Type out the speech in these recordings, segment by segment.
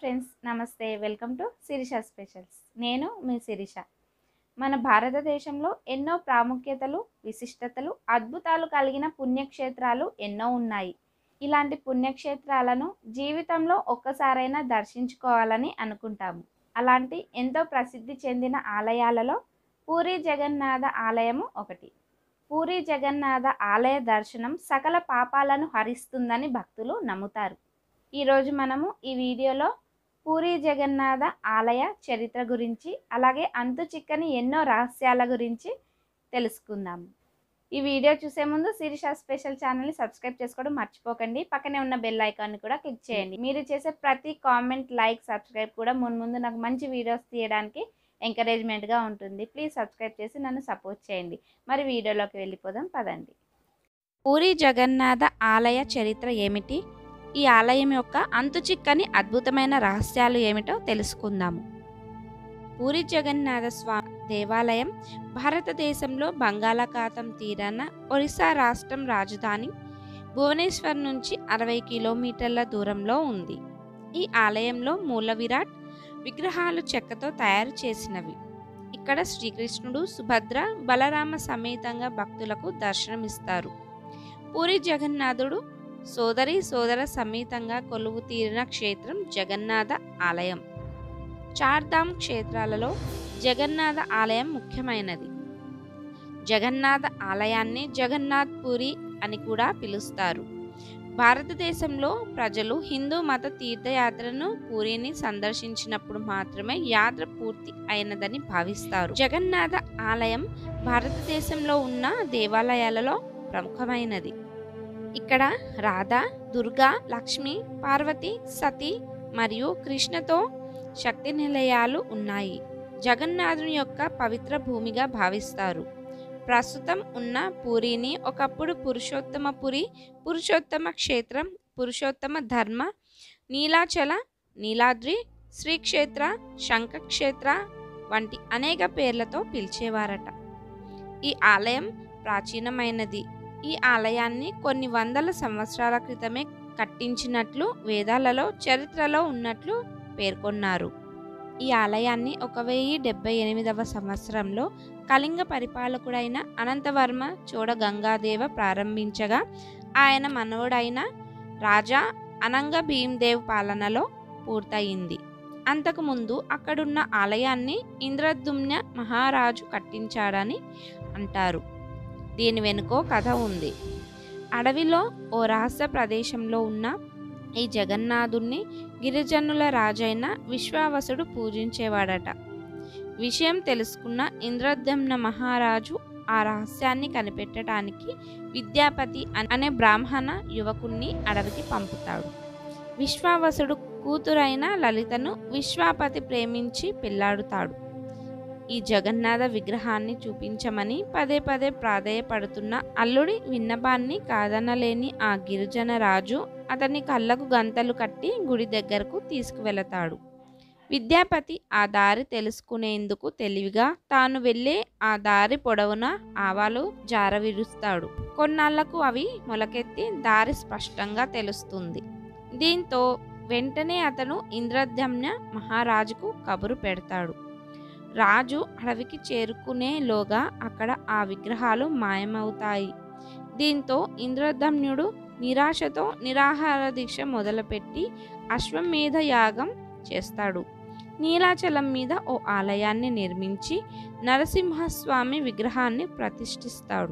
friends నమస్తే welcome to Sirisha specials నేను మీ శిరీష మన భారతదేశంలో ఎన్నో ప్రాముఖ్యతలు విశిష్టతలు అద్భుతాలు కలిగిన పుణ్యక్షేత్రాలు ఎన్నో ఉన్నాయి ఇలాంటి పుణ్యక్షేత్రాలను జీవితంలో ఒక్కసారైనా దర్శించుకోవాలని అనుకుంటాము అలాంటి ఎంతో ప్రసిద్ధి చెందిన ఆలయాలలో పూరి జగన్నాథ ఆలయము ఒకటి పూరి జగన్నాథ ఆలయ దర్శనం సకల పాపాలను హరిస్తుందని భక్తులు నమ్ముతారు ఈరోజు మనము ఈ వీడియోలో పూరి జగన్నాథ ఆలయ చరిత్ర గురించి అలాగే అంతు చిక్కని ఎన్నో రహస్యాల గురించి తెలుసుకుందాము ఈ వీడియో చూసే ముందు శిరీష స్పెషల్ ఛానల్ని సబ్స్క్రైబ్ చేసుకోవడం మర్చిపోకండి పక్కనే ఉన్న బెల్ ఐకాన్ని కూడా క్లిక్ చేయండి మీరు చేసే ప్రతి కామెంట్ లైక్ సబ్స్క్రైబ్ కూడా ముందు ముందు నాకు మంచి వీడియోస్ తీయడానికి ఎంకరేజ్మెంట్గా ఉంటుంది ప్లీజ్ సబ్స్క్రైబ్ చేసి నన్ను సపోర్ట్ చేయండి మరి వీడియోలోకి వెళ్ళిపోదాం పదండి పూరి జగన్నాథ ఆలయ చరిత్ర ఏమిటి ఈ ఆలయం యొక్క అంతుచిక్కని అద్భుతమైన రహస్యాలు ఏమిటో తెలుసుకుందాము పూరి జగన్నాథ స్వామి దేవాలయం భారతదేశంలో బంగాళాఖాతం తీరాన ఒరిస్సా రాష్ట్రం రాజధాని భువనేశ్వర్ నుంచి అరవై కిలోమీటర్ల దూరంలో ఉంది ఈ ఆలయంలో మూల విరాట్ విగ్రహాలు చెక్కతో తయారు చేసినవి ఇక్కడ శ్రీకృష్ణుడు సుభద్ర బలరామ సమేతంగా భక్తులకు దర్శనమిస్తారు పూరి జగన్నాథుడు సోదరి సోదర సమేతంగా కొలువు తీరిన క్షేత్రం జగన్నాథ ఆలయం చార్ధామ్ క్షేత్రాలలో జగన్నాథ ఆలయం ముఖ్యమైనది జగన్నాథ ఆలయాన్ని జగన్నాథ్ పూరి అని కూడా పిలుస్తారు భారతదేశంలో ప్రజలు హిందూ మత తీర్థయాత్రను పూరిని సందర్శించినప్పుడు మాత్రమే యాత్ర పూర్తి అయినదని భావిస్తారు జగన్నాథ ఆలయం భారతదేశంలో ఉన్న దేవాలయాలలో ప్రముఖమైనది ఇక్కడ రాధ దుర్గా లక్ష్మి పార్వతి సతి మరియు కృష్ణతో శక్తి నిలయాలు ఉన్నాయి జగన్నాథుని యొక్క పవిత్ర భూమిగా భావిస్తారు ప్రస్తుతం ఉన్న పూరిని ఒకప్పుడు పురుషోత్తమ పురి పురుషోత్తమ క్షేత్రం పురుషోత్తమ ధర్మ నీలాచల నీలాద్రి శ్రీక్షేత్ర శంఖక్షేత్ర వంటి అనేక పేర్లతో పిలిచేవారట ఈ ఆలయం ప్రాచీనమైనది ఈ ఆలయాన్ని కొన్ని వందల సంవత్సరాల క్రితమే కట్టించినట్లు వేదాలలో చరిత్రలో ఉన్నట్లు పేర్కొన్నారు ఈ ఆలయాన్ని ఒక వెయ్యి డెబ్బై ఎనిమిదవ సంవత్సరంలో కళింగ పరిపాలకుడైన అనంతవర్మ చోడ గంగాదేవ ప్రారంభించగా ఆయన మనవడైన రాజా అనంగ భీమ్దేవ్ పాలనలో పూర్తయింది అంతకుముందు అక్కడున్న ఆలయాన్ని ఇంద్రదుమ్న మహారాజు కట్టించాడని అంటారు దీని వెనుకో కథ ఉంది అడవిలో ఓ రహస్య ప్రదేశంలో ఉన్న ఈ జగన్నాథుణ్ణి గిరిజనుల రాజైన విశ్వావసుడు పూజించేవాడట విషయం తెలుసుకున్న ఇంద్రద్యుమ్న మహారాజు ఆ రహస్యాన్ని కనిపెట్టడానికి విద్యాపతి అనే బ్రాహ్మణ యువకుణ్ణి అడవికి పంపుతాడు విశ్వావసుడు కూతురైన లలితను విశ్వాపతి ప్రేమించి పెళ్లాడుతాడు ఈ జగన్నాథ విగ్రహాన్ని చూపించమని పదే పదే ప్రాధేయపడుతున్న అల్లుడి విన్నపాన్ని కాదనలేని ఆ గిరిజన రాజు అతని కళ్ళకు గంతలు కట్టి గుడి దగ్గరకు తీసుకువెళతాడు విద్యాపతి ఆ దారి తెలుసుకునేందుకు తెలివిగా తాను వెళ్ళే ఆ దారి పొడవున ఆవాలు జారవిరుస్తాడు కొన్నాళ్లకు అవి మొలకెత్తి దారి స్పష్టంగా తెలుస్తుంది దీంతో వెంటనే అతను ఇంద్రద్యమ్న మహారాజుకు కబురు పెడతాడు రాజు అడవికి చేరుకునేలోగా అక్కడ ఆ విగ్రహాలు మాయమవుతాయి దీంతో ఇంద్రదమ్యుడు నిరాశతో నిరాహార దీక్ష మొదలుపెట్టి అశ్వమేధ యాగం చేస్తాడు నీలాచలం మీద ఓ ఆలయాన్ని నిర్మించి నరసింహస్వామి విగ్రహాన్ని ప్రతిష్ఠిస్తాడు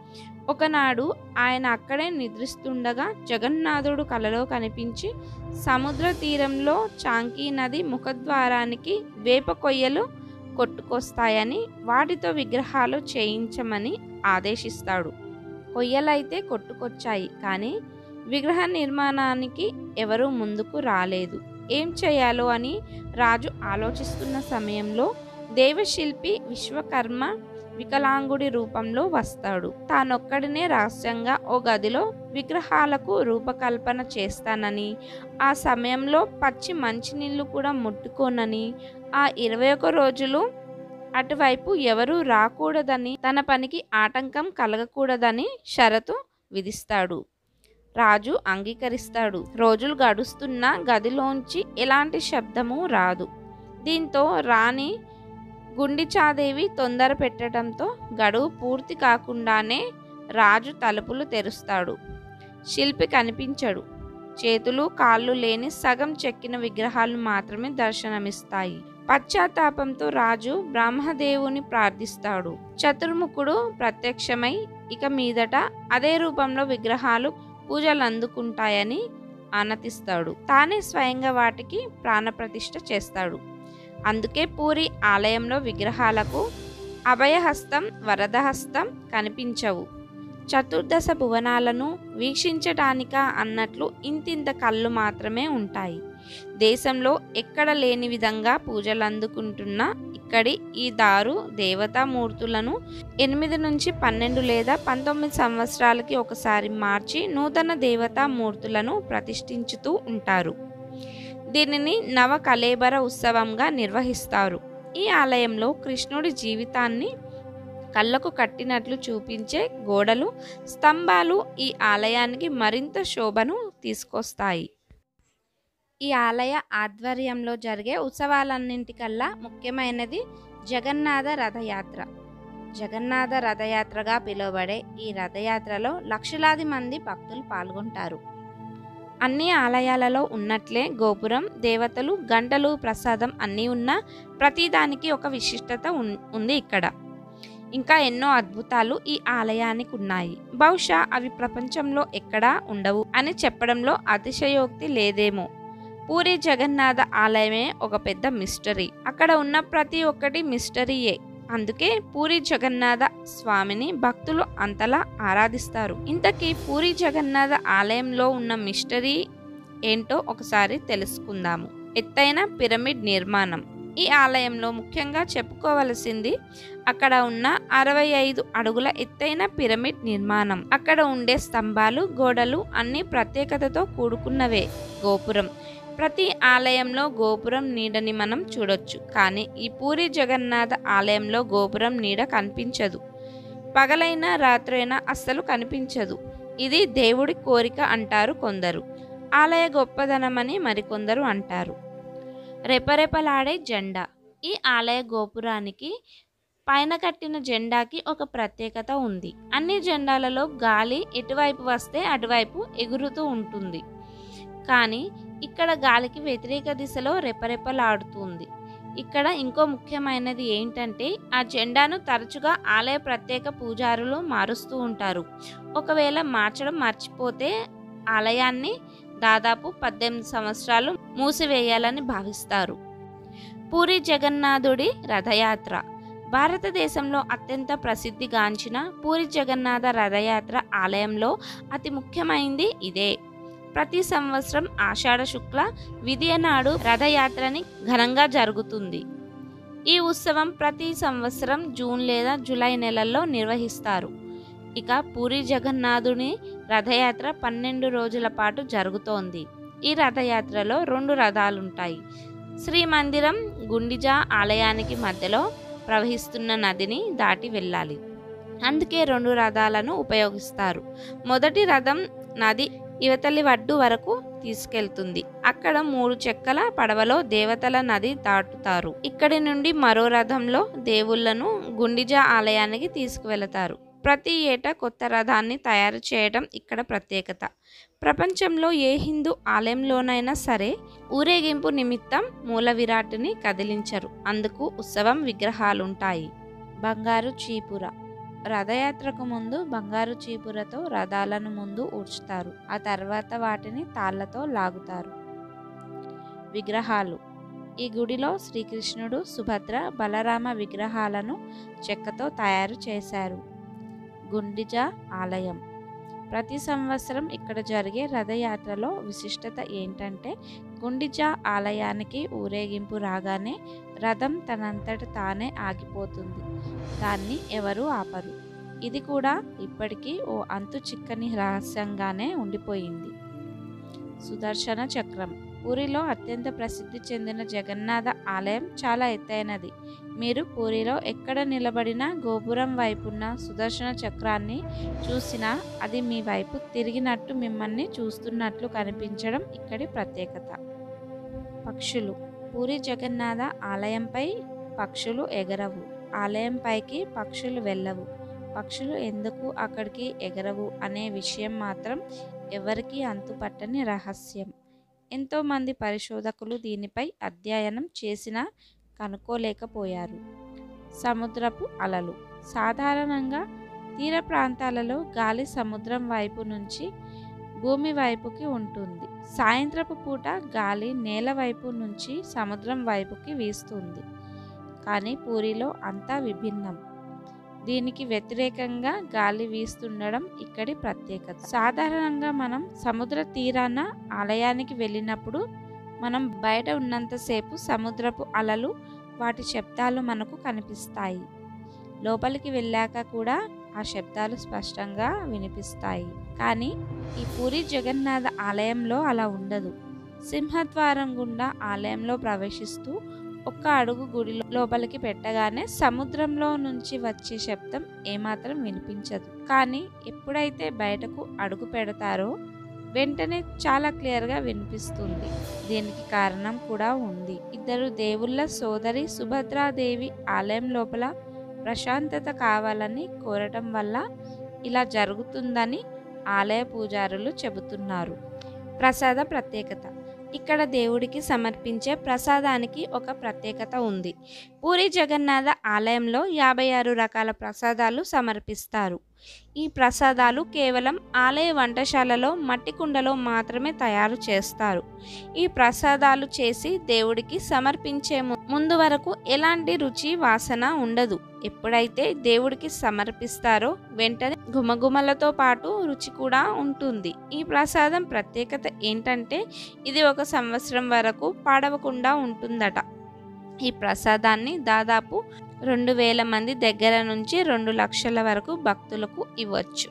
ఒకనాడు ఆయన అక్కడే నిద్రిస్తుండగా జగన్నాథుడు కలలో కనిపించి సముద్ర తీరంలో చాంకీ నది ముఖద్వారానికి వేప కొయ్యలు కొట్టుకొస్తాయని వాటితో విగ్రహాలు చేయించమని ఆదేశిస్తాడు కొయ్యలైతే కొట్టుకొచ్చాయి కానీ విగ్రహ నిర్మాణానికి ఎవరూ ముందుకు రాలేదు ఏం చేయాలో అని రాజు ఆలోచిస్తున్న సమయంలో దేవశిల్పి విశ్వకర్మ వికలాంగుడి రూపంలో వస్తాడు తానొక్కడినే రహస్యంగా ఓ గదిలో విగ్రహాలకు రూపకల్పన చేస్తానని ఆ సమయంలో పచ్చి మంచినీళ్ళు కూడా ముట్టుకోనని ఆ ఇరవై ఒక రోజులు అటువైపు ఎవరూ రాకూడదని తన పనికి ఆటంకం కలగకూడదని షరతు విధిస్తాడు రాజు అంగీకరిస్తాడు రోజులు గడుస్తున్నా గదిలోంచి ఎలాంటి శబ్దము రాదు దీంతో రాణి గుండిచాదేవి తొందర పెట్టడంతో గడువు పూర్తి కాకుండానే రాజు తలుపులు తెరుస్తాడు శిల్పి కనిపించడు చేతులు కాళ్ళు లేని సగం చెక్కిన విగ్రహాలు మాత్రమే దర్శనమిస్తాయి పశ్చాత్తాపంతో రాజు బ్రహ్మదేవుని ప్రార్థిస్తాడు చతుర్ముఖుడు ప్రత్యక్షమై ఇక మీదట అదే రూపంలో విగ్రహాలు పూజలు అందుకుంటాయని ఆనతిస్తాడు తానే స్వయంగా వాటికి ప్రాణప్రతిష్ఠ చేస్తాడు అందుకే పూరి ఆలయంలో విగ్రహాలకు అభయహస్తం వరదహస్తం కనిపించవు చతుర్దశ భువనాలను వీక్షించటానిక అన్నట్లు ఇంతింత కళ్ళు మాత్రమే ఉంటాయి దేశంలో ఎక్కడ లేని విధంగా పూజలు అందుకుంటున్న ఇక్కడి ఈ దారు దేవతామూర్తులను ఎనిమిది నుంచి పన్నెండు లేదా పంతొమ్మిది సంవత్సరాలకి ఒకసారి మార్చి నూతన దేవతామూర్తులను ప్రతిష్ఠించుతూ ఉంటారు దీనిని నవ కలేబర ఉత్సవంగా నిర్వహిస్తారు ఈ ఆలయంలో కృష్ణుడి జీవితాన్ని కళ్ళకు కట్టినట్లు చూపించే గోడలు స్తంభాలు ఈ ఆలయానికి మరింత శోభను తీసుకొస్తాయి ఈ ఆలయ ఆధ్వర్యంలో జరిగే ఉత్సవాలన్నింటికల్లా ముఖ్యమైనది జగన్నాథ రథయాత్ర జగన్నాథ రథయాత్రగా పిలువబడే ఈ రథయాత్రలో లక్షలాది మంది భక్తులు పాల్గొంటారు అన్ని ఆలయాలలో ఉన్నట్లే గోపురం దేవతలు గంటలు ప్రసాదం అన్నీ ఉన్నా ప్రతిదానికి ఒక విశిష్టత ఉన్- ఉంది ఇక్కడ ఇంకా ఎన్నో అద్భుతాలు ఈ ఆలయానికి ఉన్నాయి బహుశా అవి ప్రపంచంలో ఎక్కడా ఉండవు అని చెప్పడంలో అతిశయోక్తి లేదేమో పూరి జగన్నాథ ఆలయమే ఒక పెద్ద మిస్టరీ అక్కడ ఉన్న ప్రతి ఒక్కటి మిస్టరీయే అందుకే పూరి జగన్నాథ స్వామిని భక్తులు అంతలా ఆరాధిస్తారు ఇంతకీ పూరి జగన్నాథ ఆలయంలో ఉన్న మిస్టరీ ఏంటో ఒకసారి తెలుసుకుందాము ఎత్తైన పిరమిడ్ నిర్మాణం ఈ ఆలయంలో ముఖ్యంగా చెప్పుకోవలసింది అక్కడ ఉన్న అరవై ఐదు అడుగుల ఎత్తైన పిరమిడ్ నిర్మాణం అక్కడ ఉండే స్తంభాలు గోడలు అన్ని ప్రత్యేకతతో కూడుకున్నవే గోపురం ప్రతి ఆలయంలో గోపురం నీడని మనం చూడొచ్చు కానీ ఈ పూరి జగన్నాథ ఆలయంలో గోపురం నీడ కనిపించదు పగలైనా రాత్రైనా అస్సలు కనిపించదు ఇది దేవుడి కోరిక అంటారు కొందరు ఆలయ గొప్పదనమని మరికొందరు అంటారు రెపరెపలాడే జెండా ఈ ఆలయ గోపురానికి పైన కట్టిన జెండాకి ఒక ప్రత్యేకత ఉంది అన్ని జెండాలలో గాలి ఎటువైపు వస్తే అటువైపు ఎగురుతూ ఉంటుంది కానీ ఇక్కడ గాలికి వ్యతిరేక దిశలో రెపరెపలాడుతుంది ఇక్కడ ఇంకో ముఖ్యమైనది ఏంటంటే ఆ జెండాను తరచుగా ఆలయ ప్రత్యేక పూజారులు మారుస్తూ ఉంటారు ఒకవేళ మార్చడం మర్చిపోతే ఆలయాన్ని దాదాపు పద్దెనిమిది సంవత్సరాలు మూసివేయాలని భావిస్తారు పూరి జగన్నాథుడి రథయాత్ర భారతదేశంలో అత్యంత ప్రసిద్ధిగాంచిన పూరి జగన్నాథ రథయాత్ర ఆలయంలో అతి ముఖ్యమైనది ఇదే ప్రతి సంవత్సరం ఆషాఢ శుక్ల విధియ నాడు రథయాత్రని ఘనంగా జరుగుతుంది ఈ ఉత్సవం ప్రతి సంవత్సరం జూన్ లేదా జూలై నెలల్లో నిర్వహిస్తారు ఇక పూరి జగన్నాథుని రథయాత్ర పన్నెండు రోజుల పాటు జరుగుతోంది ఈ రథయాత్రలో రెండు రథాలుంటాయి శ్రీమందిరం గుండిజా ఆలయానికి మధ్యలో ప్రవహిస్తున్న నదిని దాటి వెళ్ళాలి అందుకే రెండు రథాలను ఉపయోగిస్తారు మొదటి రథం నది ఇవతలి వడ్డు వరకు తీసుకెళ్తుంది అక్కడ మూడు చెక్కల పడవలో దేవతల నది దాటుతారు ఇక్కడి నుండి మరో రథంలో దేవుళ్లను గుండిజా ఆలయానికి తీసుకువెళతారు ప్రతి ఏటా కొత్త రథాన్ని తయారు చేయడం ఇక్కడ ప్రత్యేకత ప్రపంచంలో ఏ హిందూ ఆలయంలోనైనా సరే ఊరేగింపు నిమిత్తం మూల విరాట్ని కదిలించరు అందుకు ఉత్సవం విగ్రహాలుంటాయి బంగారు చీపుర రథయాత్రకు ముందు బంగారు చీపురతో రథాలను ముందు ఊడ్చుతారు ఆ తర్వాత వాటిని తాళ్లతో లాగుతారు విగ్రహాలు ఈ గుడిలో శ్రీకృష్ణుడు సుభద్ర బలరామ విగ్రహాలను చెక్కతో తయారు చేశారు గుండిజ ఆలయం ప్రతి సంవత్సరం ఇక్కడ జరిగే రథయాత్రలో విశిష్టత ఏంటంటే గుండిజ ఆలయానికి ఊరేగింపు రాగానే రథం తనంతట తానే ఆగిపోతుంది దాన్ని ఎవరూ ఆపరు ఇది కూడా ఇప్పటికీ ఓ అంతు చిక్కని రహస్యంగానే ఉండిపోయింది సుదర్శన చక్రం పూరిలో అత్యంత ప్రసిద్ధి చెందిన జగన్నాథ ఆలయం చాలా ఎత్తైనది మీరు పూరిలో ఎక్కడ నిలబడినా గోపురం వైపున్న సుదర్శన చక్రాన్ని చూసినా అది మీ వైపు తిరిగినట్టు మిమ్మల్ని చూస్తున్నట్లు కనిపించడం ఇక్కడి ప్రత్యేకత పక్షులు పూరి జగన్నాథ ఆలయంపై పక్షులు ఎగరవు ఆలయంపైకి పక్షులు వెళ్ళవు పక్షులు ఎందుకు అక్కడికి ఎగరవు అనే విషయం మాత్రం ఎవరికీ అంతుపట్టని రహస్యం ఎంతోమంది పరిశోధకులు దీనిపై అధ్యయనం చేసినా కనుక్కోలేకపోయారు సముద్రపు అలలు సాధారణంగా తీర ప్రాంతాలలో గాలి సముద్రం వైపు నుంచి భూమి వైపుకి ఉంటుంది సాయంత్రపు పూట గాలి నేల వైపు నుంచి సముద్రం వైపుకి వీస్తుంది కానీ పూరిలో అంతా విభిన్నం దీనికి వ్యతిరేకంగా గాలి వీస్తుండడం ఇక్కడి ప్రత్యేకత సాధారణంగా మనం సముద్ర తీరాన ఆలయానికి వెళ్ళినప్పుడు మనం బయట ఉన్నంతసేపు సముద్రపు అలలు వాటి శబ్దాలు మనకు కనిపిస్తాయి లోపలికి వెళ్ళాక కూడా ఆ శబ్దాలు స్పష్టంగా వినిపిస్తాయి కానీ ఈ పూరి జగన్నాథ ఆలయంలో అలా ఉండదు సింహద్వారం గుండా ఆలయంలో ప్రవేశిస్తూ ఒక్క అడుగు గుడి లోపలికి పెట్టగానే సముద్రంలో నుంచి వచ్చే శబ్దం ఏమాత్రం వినిపించదు కానీ ఎప్పుడైతే బయటకు అడుగు పెడతారో వెంటనే చాలా క్లియర్గా వినిపిస్తుంది దీనికి కారణం కూడా ఉంది ఇద్దరు దేవుళ్ళ సోదరి సుభద్రాదేవి ఆలయం లోపల ప్రశాంతత కావాలని కోరటం వల్ల ఇలా జరుగుతుందని ఆలయ పూజారులు చెబుతున్నారు ప్రసాద ప్రత్యేకత ఇక్కడ దేవుడికి సమర్పించే ప్రసాదానికి ఒక ప్రత్యేకత ఉంది పూరి జగన్నాథ ఆలయంలో యాభై ఆరు రకాల ప్రసాదాలు సమర్పిస్తారు ఈ ప్రసాదాలు కేవలం ఆలయ వంటశాలలో మట్టి కుండలో మాత్రమే తయారు చేస్తారు ఈ ప్రసాదాలు చేసి దేవుడికి సమర్పించే ము- ముందు వరకు ఎలాంటి రుచి వాసన ఉండదు ఎప్పుడైతే దేవుడికి సమర్పిస్తారో వెంటనే గుమగుమలతో పాటు రుచి కూడా ఉంటుంది ఈ ప్రసాదం ప్రత్యేకత ఏంటంటే ఇది ఒక సంవత్సరం వరకు పాడవకుండా ఉంటుందట ఈ ప్రసాదాన్ని దాదాపు రెండు వేల మంది దగ్గర నుంచి రెండు లక్షల వరకు భక్తులకు ఇవ్వచ్చు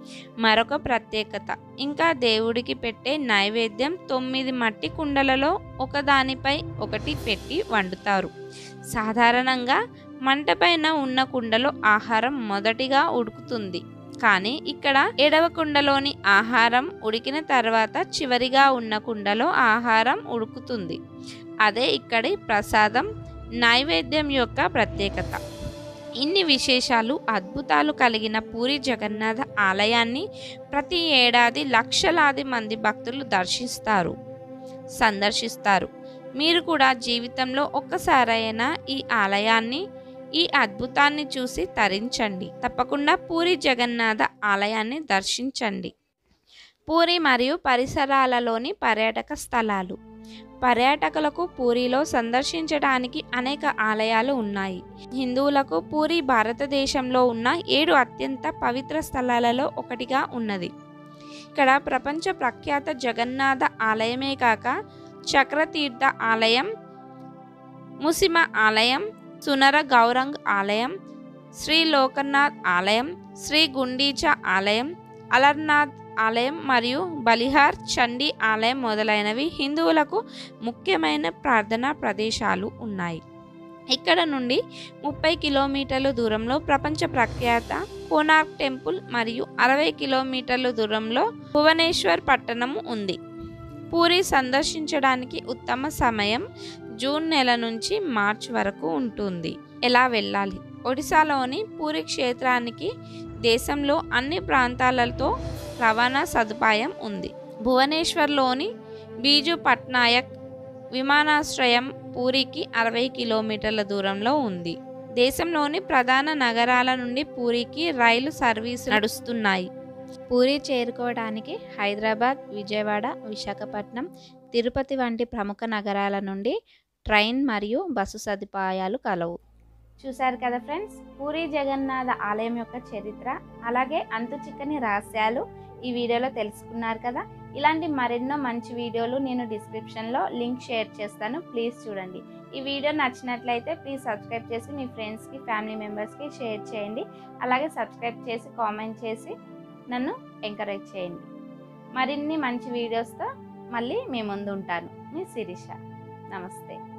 మరొక ప్రత్యేకత ఇంకా దేవుడికి పెట్టే నైవేద్యం తొమ్మిది మట్టి కుండలలో ఒకదానిపై ఒకటి పెట్టి వండుతారు సాధారణంగా మంట పైన ఉన్న కుండలో ఆహారం మొదటిగా ఉడుకుతుంది కానీ ఇక్కడ ఎడవ కుండలోని ఆహారం ఉడికిన తర్వాత చివరిగా ఉన్న కుండలో ఆహారం ఉడుకుతుంది అదే ఇక్కడి ప్రసాదం నైవేద్యం యొక్క ప్రత్యేకత ఇన్ని విశేషాలు అద్భుతాలు కలిగిన పూరి జగన్నాథ ఆలయాన్ని ప్రతి ఏడాది లక్షలాది మంది భక్తులు దర్శిస్తారు సందర్శిస్తారు మీరు కూడా జీవితంలో ఒక్కసారైనా ఈ ఆలయాన్ని ఈ అద్భుతాన్ని చూసి తరించండి తప్పకుండా పూరి జగన్నాథ ఆలయాన్ని దర్శించండి పూరి మరియు పరిసరాలలోని పర్యాటక స్థలాలు పర్యాటకులకు పూరిలో సందర్శించడానికి అనేక ఆలయాలు ఉన్నాయి హిందువులకు పూరి భారతదేశంలో ఉన్న ఏడు అత్యంత పవిత్ర స్థలాలలో ఒకటిగా ఉన్నది ఇక్కడ ప్రపంచ ప్రఖ్యాత జగన్నాథ ఆలయమే కాక చక్రతీర్థ ఆలయం ముసిమ ఆలయం సునర గౌరంగ్ ఆలయం శ్రీ లోకనాథ్ ఆలయం శ్రీ గుండీచ ఆలయం అలర్నాథ్ ఆలయం మరియు బలిహార్ చండీ ఆలయం మొదలైనవి హిందువులకు ముఖ్యమైన ప్రార్థనా ప్రదేశాలు ఉన్నాయి ఇక్కడ నుండి ముప్పై కిలోమీటర్ల దూరంలో ప్రపంచ ప్రఖ్యాత కోనార్క్ టెంపుల్ మరియు అరవై కిలోమీటర్ల దూరంలో భువనేశ్వర్ పట్టణం ఉంది పూరి సందర్శించడానికి ఉత్తమ సమయం జూన్ నెల నుంచి మార్చ్ వరకు ఉంటుంది ఎలా వెళ్ళాలి ఒడిశాలోని పూరి క్షేత్రానికి దేశంలో అన్ని ప్రాంతాలతో రవాణా సదుపాయం ఉంది భువనేశ్వర్లోని బీజు పట్నాయక్ విమానాశ్రయం పూరికి అరవై కిలోమీటర్ల దూరంలో ఉంది దేశంలోని ప్రధాన నగరాల నుండి పూరికి రైలు సర్వీసు నడుస్తున్నాయి పూరి చేరుకోవడానికి హైదరాబాద్ విజయవాడ విశాఖపట్నం తిరుపతి వంటి ప్రముఖ నగరాల నుండి ట్రైన్ మరియు బస్సు సదుపాయాలు కలవు చూశారు కదా ఫ్రెండ్స్ పూరి జగన్నాథ ఆలయం యొక్క చరిత్ర అలాగే అంతు చిక్కని రహస్యాలు ఈ వీడియోలో తెలుసుకున్నారు కదా ఇలాంటి మరెన్నో మంచి వీడియోలు నేను డిస్క్రిప్షన్లో లింక్ షేర్ చేస్తాను ప్లీజ్ చూడండి ఈ వీడియో నచ్చినట్లయితే ప్లీజ్ సబ్స్క్రైబ్ చేసి మీ ఫ్రెండ్స్కి ఫ్యామిలీ మెంబర్స్కి షేర్ చేయండి అలాగే సబ్స్క్రైబ్ చేసి కామెంట్ చేసి నన్ను ఎంకరేజ్ చేయండి మరిన్ని మంచి వీడియోస్తో మళ్ళీ మీ ముందు ఉంటాను మీ శిరీష నమస్తే